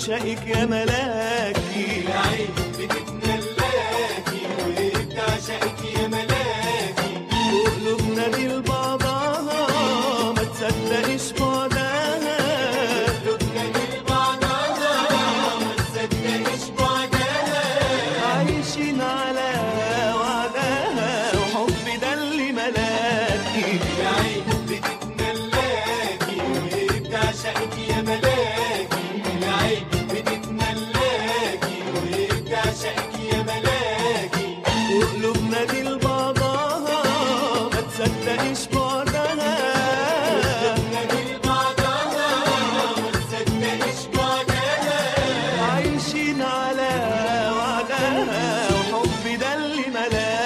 بتعشقك يا ملاكي العين بتتملاكي وبتعشقك يا ملاكي وقلوبنا دي لبعضها ما تصدقش بعدها قلوبنا لبعضها ما تصدقش بعدها عايشين على وعدها وحب ده اللي ملاكي العين بتتملاكي وبتعشقك يا ملاكي العين بتتملاكي وبتعشقك يا ملاكي وقلوبنا دي لبعضها ما تصدقش بعدها قلوبنا لبعضها ما تصدقش بعدها عايشين على وعدها وحب ده اللي ملاكي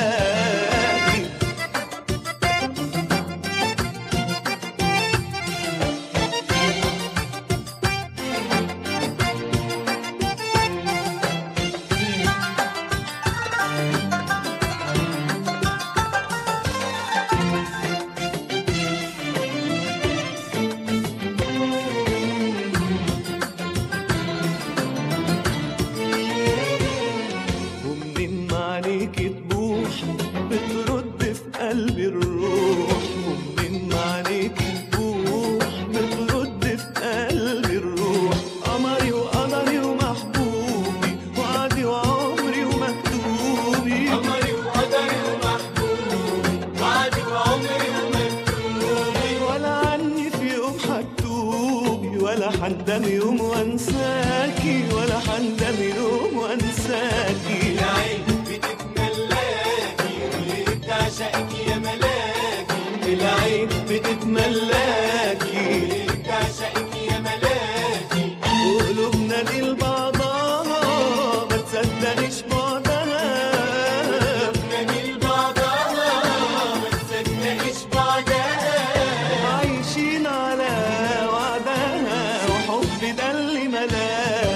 ومنين ما عليك تبوح بترد في قلبي الروح ومنين ما عليك تبوح بترد في قلبي الروح قمري وقدري ومحبوبي وعدي وعمري ومكتوبي قمري وقدري ومحبوبي وعدي وعمري ومكتوبي ولا عني في يوم حتوبي ولا حندم يوم وانساكي ولا حندم يوم وانساكي العين بتتملاكي وبتعشقك يا ملاكي العين بتتملاكي بتعشقك يا ملاكي وقلوبنا دي لبعضها ما تصدقش بعدها نميل بعضها ما تصدقش بعدها عايشين على وعدها وحب ده اللي ملاك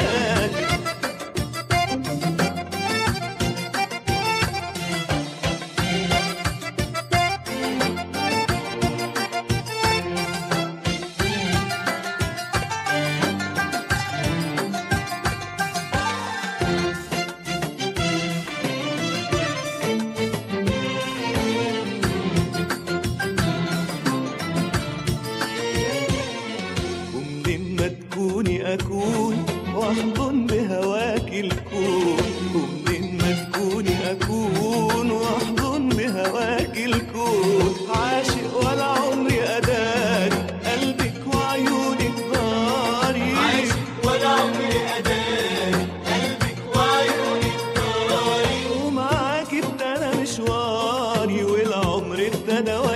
ومنين ما تكوني أكون واحضن بهواك الكون ومنين ما تكوني أكون واحضن بهواك الكون عاشق ولا عمري أداري قلبك وعيونك ناري عايش ولا عمري أداري قلبك وعيونك طاري ومعاك ابتدى مشواري والعمر ابتدى